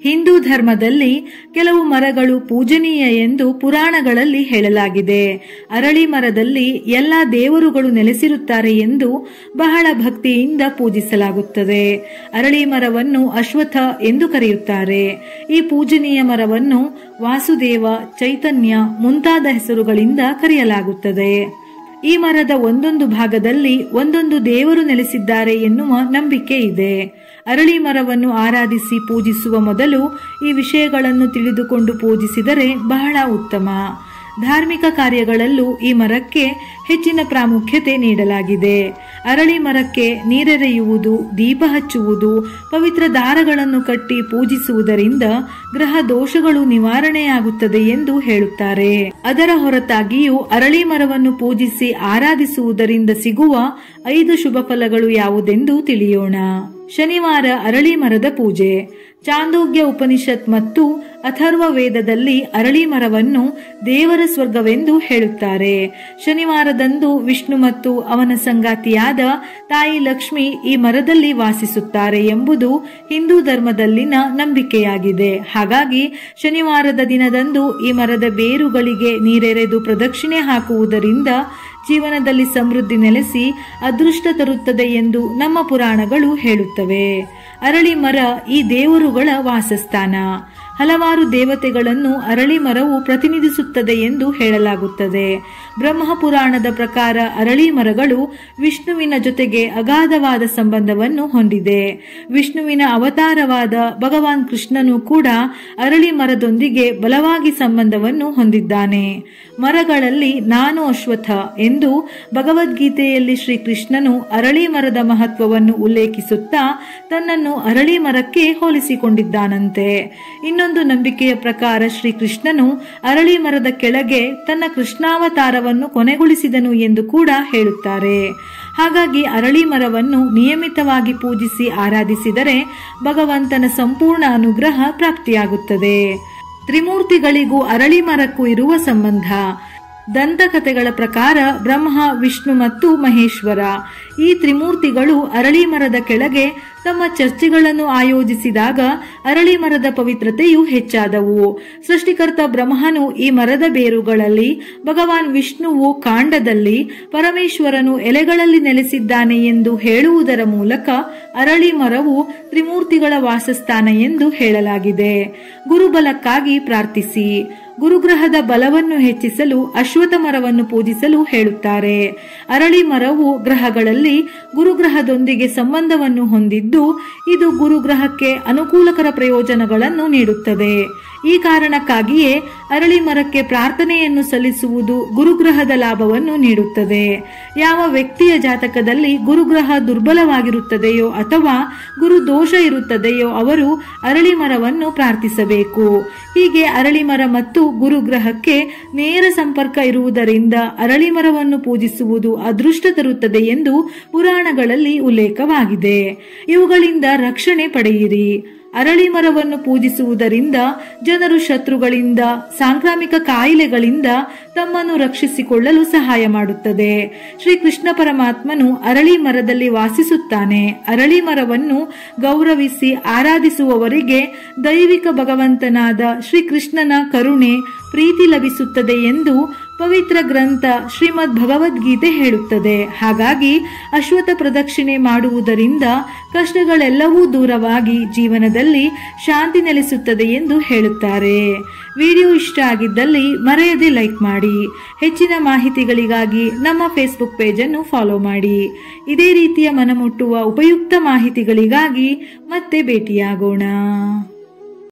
ಹಿಂದೂ ಧರ್ಮದಲ್ಲಿ ಕೆಲವು ಮರಗಳು ಪೂಜನೀಯ ಎಂದು ಪುರಾಣಗಳಲ್ಲಿ ಹೇಳಲಾಗಿದೆ ಅರಳಿ ಮರದಲ್ಲಿ ಎಲ್ಲಾ ದೇವರುಗಳು ನೆಲೆಸಿರುತ್ತಾರೆ ಎಂದು ಬಹಳ ಭಕ್ತಿಯಿಂದ ಪೂಜಿಸಲಾಗುತ್ತದೆ ಅರಳಿ ಮರವನ್ನು ಅಶ್ವಥ ಎಂದು ಕರೆಯುತ್ತಾರೆ ಈ ಪೂಜನೀಯ ಮರವನ್ನು ವಾಸುದೇವ ಚೈತನ್ಯ ಮುಂತಾದ ಹೆಸರುಗಳಿಂದ ಕರೆಯಲಾಗುತ್ತದೆ ಈ ಮರದ ಒಂದೊಂದು ಭಾಗದಲ್ಲಿ ಒಂದೊಂದು ದೇವರು ನೆಲೆಸಿದ್ದಾರೆ ಎನ್ನುವ ನಂಬಿಕೆ ಇದೆ ಅರಳಿ ಮರವನ್ನು ಆರಾಧಿಸಿ ಪೂಜಿಸುವ ಮೊದಲು ಈ ವಿಷಯಗಳನ್ನು ತಿಳಿದುಕೊಂಡು ಪೂಜಿಸಿದರೆ ಬಹಳ ಉತ್ತಮ ಧಾರ್ಮಿಕ ಕಾರ್ಯಗಳಲ್ಲೂ ಈ ಮರಕ್ಕೆ ಹೆಚ್ಚಿನ ಪ್ರಾಮುಖ್ಯತೆ ನೀಡಲಾಗಿದೆ ಅರಳಿ ಮರಕ್ಕೆ ನೀರೆರೆಯುವುದು ದೀಪ ಹಚ್ಚುವುದು ಪವಿತ್ರ ದಾರಗಳನ್ನು ಕಟ್ಟಿ ಪೂಜಿಸುವುದರಿಂದ ಗ್ರಹ ದೋಷಗಳು ನಿವಾರಣೆಯಾಗುತ್ತದೆ ಎಂದು ಹೇಳುತ್ತಾರೆ ಅದರ ಹೊರತಾಗಿಯೂ ಅರಳಿ ಮರವನ್ನು ಪೂಜಿಸಿ ಆರಾಧಿಸುವುದರಿಂದ ಸಿಗುವ ಐದು ಶುಭ ಫಲಗಳು ಯಾವುದೆಂದು ತಿಳಿಯೋಣ ಶನಿವಾರ ಅರಳಿ ಮರದ ಪೂಜೆ ಚಾಂದೋಗ್ಯ ಉಪನಿಷತ್ ಮತ್ತು ಅಥರ್ವ ವೇದದಲ್ಲಿ ಅರಳಿ ಮರವನ್ನು ದೇವರ ಸ್ವರ್ಗವೆಂದು ಹೇಳುತ್ತಾರೆ ಶನಿವಾರದಂದು ವಿಷ್ಣು ಮತ್ತು ಅವನ ಸಂಗಾತಿಯಾದ ತಾಯಿ ಲಕ್ಷ್ಮಿ ಈ ಮರದಲ್ಲಿ ವಾಸಿಸುತ್ತಾರೆ ಎಂಬುದು ಹಿಂದೂ ಧರ್ಮದಲ್ಲಿನ ನಂಬಿಕೆಯಾಗಿದೆ ಹಾಗಾಗಿ ಶನಿವಾರದ ದಿನದಂದು ಈ ಮರದ ಬೇರುಗಳಿಗೆ ನೀರೆರೆದು ಪ್ರದಕ್ಷಿಣೆ ಹಾಕುವುದರಿಂದ ಜೀವನದಲ್ಲಿ ಸಮೃದ್ಧಿ ನೆಲೆಸಿ ಅದೃಷ್ಟ ತರುತ್ತದೆ ಎಂದು ನಮ್ಮ ಪುರಾಣಗಳು ಹೇಳುತ್ತವೆ ಅರಳಿ ಮರ ಈ ದೇವರುಗಳ ವಾಸಸ್ಥಾನ ಹಲವಾರು ದೇವತೆಗಳನ್ನು ಅರಳಿ ಮರವು ಪ್ರತಿನಿಧಿಸುತ್ತದೆ ಎಂದು ಹೇಳಲಾಗುತ್ತದೆ ಬ್ರಹ್ಮ ಪುರಾಣದ ಪ್ರಕಾರ ಅರಳಿ ಮರಗಳು ವಿಷ್ಣುವಿನ ಜೊತೆಗೆ ಅಗಾಧವಾದ ಸಂಬಂಧವನ್ನು ಹೊಂದಿದೆ ವಿಷ್ಣುವಿನ ಅವತಾರವಾದ ಭಗವಾನ್ ಕೃಷ್ಣನು ಕೂಡ ಅರಳಿ ಮರದೊಂದಿಗೆ ಬಲವಾಗಿ ಸಂಬಂಧವನ್ನು ಹೊಂದಿದ್ದಾನೆ ಮರಗಳಲ್ಲಿ ನಾನು ಅಶ್ವಥ ಎಂದು ಭಗವದ್ಗೀತೆಯಲ್ಲಿ ಶ್ರೀಕೃಷ್ಣನು ಅರಳಿ ಮರದ ಮಹತ್ವವನ್ನು ಉಲ್ಲೇಖಿಸುತ್ತಾ ತನ್ನನ್ನು ಅರಳಿ ಮರಕ್ಕೆ ಹೋಲಿಸಿಕೊಂಡಿದ್ದಾನಂತೆ ಇನ್ನೊಂದು ನಂಬಿಕೆಯ ಪ್ರಕಾರ ಶ್ರೀಕೃಷ್ಣನು ಅರಳಿ ಮರದ ಕೆಳಗೆ ತನ್ನ ಕೃಷ್ಣಾವತಾರವನ್ನು ಕೊನೆಗೊಳಿಸಿದನು ಎಂದು ಕೂಡ ಹೇಳುತ್ತಾರೆ ಹಾಗಾಗಿ ಅರಳಿ ಮರವನ್ನು ನಿಯಮಿತವಾಗಿ ಪೂಜಿಸಿ ಆರಾಧಿಸಿದರೆ ಭಗವಂತನ ಸಂಪೂರ್ಣ ಅನುಗ್ರಹ ಪ್ರಾಪ್ತಿಯಾಗುತ್ತದೆ ತ್ರಿಮೂರ್ತಿಗಳಿಗೂ ಅರಳಿ ಮರಕ್ಕೂ ಇರುವ ಸಂಬಂಧ ದಂತಕಥೆಗಳ ಪ್ರಕಾರ ಬ್ರಹ್ಮ ವಿಷ್ಣು ಮತ್ತು ಮಹೇಶ್ವರ ಈ ತ್ರಿಮೂರ್ತಿಗಳು ಅರಳಿ ಮರದ ಕೆಳಗೆ ತಮ್ಮ ಚರ್ಚೆಗಳನ್ನು ಆಯೋಜಿಸಿದಾಗ ಅರಳಿ ಮರದ ಪವಿತ್ರತೆಯು ಹೆಚ್ಚಾದವು ಸೃಷ್ಟಿಕರ್ತ ಬ್ರಹ್ಮನು ಈ ಮರದ ಬೇರುಗಳಲ್ಲಿ ಭಗವಾನ್ ವಿಷ್ಣುವು ಕಾಂಡದಲ್ಲಿ ಪರಮೇಶ್ವರನು ಎಲೆಗಳಲ್ಲಿ ನೆಲೆಸಿದ್ದಾನೆ ಎಂದು ಹೇಳುವುದರ ಮೂಲಕ ಅರಳಿ ಮರವು ತ್ರಿಮೂರ್ತಿಗಳ ವಾಸಸ್ಥಾನ ಎಂದು ಹೇಳಲಾಗಿದೆ ಗುರುಬಲಕ್ಕಾಗಿ ಪ್ರಾರ್ಥಿಸಿ ಗುರುಗ್ರಹದ ಬಲವನ್ನು ಹೆಚ್ಚಿಸಲು ಅಶ್ವಥ ಮರವನ್ನು ಪೂಜಿಸಲು ಹೇಳುತ್ತಾರೆ ಅರಳಿ ಮರವು ಗ್ರಹಗಳಲ್ಲಿ ಗುರುಗ್ರಹದೊಂದಿಗೆ ಸಂಬಂಧವನ್ನು ಹೊಂದಿದ್ದು ಇದು ಗುರುಗ್ರಹಕ್ಕೆ ಅನುಕೂಲಕರ ಪ್ರಯೋಜನಗಳನ್ನು ನೀಡುತ್ತದೆ ಈ ಕಾರಣಕ್ಕಾಗಿಯೇ ಅರಳಿ ಮರಕ್ಕೆ ಪ್ರಾರ್ಥನೆಯನ್ನು ಸಲ್ಲಿಸುವುದು ಗುರುಗ್ರಹದ ಲಾಭವನ್ನು ನೀಡುತ್ತದೆ ಯಾವ ವ್ಯಕ್ತಿಯ ಜಾತಕದಲ್ಲಿ ಗುರುಗ್ರಹ ದುರ್ಬಲವಾಗಿರುತ್ತದೆಯೋ ಅಥವಾ ಗುರು ದೋಷ ಇರುತ್ತದೆಯೋ ಅವರು ಅರಳಿ ಮರವನ್ನು ಪ್ರಾರ್ಥಿಸಬೇಕು ಹೀಗೆ ಅರಳಿ ಮರ ಮತ್ತು ಗುರುಗ್ರಹಕ್ಕೆ ನೇರ ಸಂಪರ್ಕ ಇರುವುದರಿಂದ ಅರಳಿ ಮರವನ್ನು ಪೂಜಿಸುವುದು ಅದೃಷ್ಟ ತರುತ್ತದೆ ಎಂದು ಪುರಾಣಗಳಲ್ಲಿ ಉಲ್ಲೇಖವಾಗಿದೆ ಇವುಗಳಿಂದ ರಕ್ಷಣೆ ಪಡೆಯಿರಿ ಅರಳಿ ಮರವನ್ನು ಪೂಜಿಸುವುದರಿಂದ ಜನರು ಶತ್ರುಗಳಿಂದ ಸಾಂಕ್ರಾಮಿಕ ಕಾಯಿಲೆಗಳಿಂದ ತಮ್ಮನ್ನು ರಕ್ಷಿಸಿಕೊಳ್ಳಲು ಸಹಾಯ ಮಾಡುತ್ತದೆ ಶ್ರೀ ಕೃಷ್ಣ ಪರಮಾತ್ಮನು ಅರಳಿ ಮರದಲ್ಲಿ ವಾಸಿಸುತ್ತಾನೆ ಅರಳಿ ಮರವನ್ನು ಗೌರವಿಸಿ ಆರಾಧಿಸುವವರಿಗೆ ದೈವಿಕ ಭಗವಂತನಾದ ಶ್ರೀಕೃಷ್ಣನ ಕರುಣೆ ಪ್ರೀತಿ ಲಭಿಸುತ್ತದೆ ಎಂದು ಪವಿತ್ರ ಗ್ರಂಥ ಶ್ರೀಮದ್ ಭಗವದ್ಗೀತೆ ಹೇಳುತ್ತದೆ ಹಾಗಾಗಿ ಅಶ್ವಥ ಪ್ರದಕ್ಷಿಣೆ ಮಾಡುವುದರಿಂದ ಕಷ್ಟಗಳೆಲ್ಲವೂ ದೂರವಾಗಿ ಜೀವನದಲ್ಲಿ ಶಾಂತಿ ನೆಲೆಸುತ್ತದೆ ಎಂದು ಹೇಳುತ್ತಾರೆ ವಿಡಿಯೋ ಇಷ್ಟ ಆಗಿದ್ದಲ್ಲಿ ಮರೆಯದೆ ಲೈಕ್ ಮಾಡಿ ಹೆಚ್ಚಿನ ಮಾಹಿತಿಗಳಿಗಾಗಿ ನಮ್ಮ ಫೇಸ್ಬುಕ್ ಪೇಜನ್ನು ಫಾಲೋ ಮಾಡಿ ಇದೇ ರೀತಿಯ ಮನಮುಟ್ಟುವ ಉಪಯುಕ್ತ ಮಾಹಿತಿಗಳಿಗಾಗಿ ಮತ್ತೆ ಭೇಟಿಯಾಗೋಣ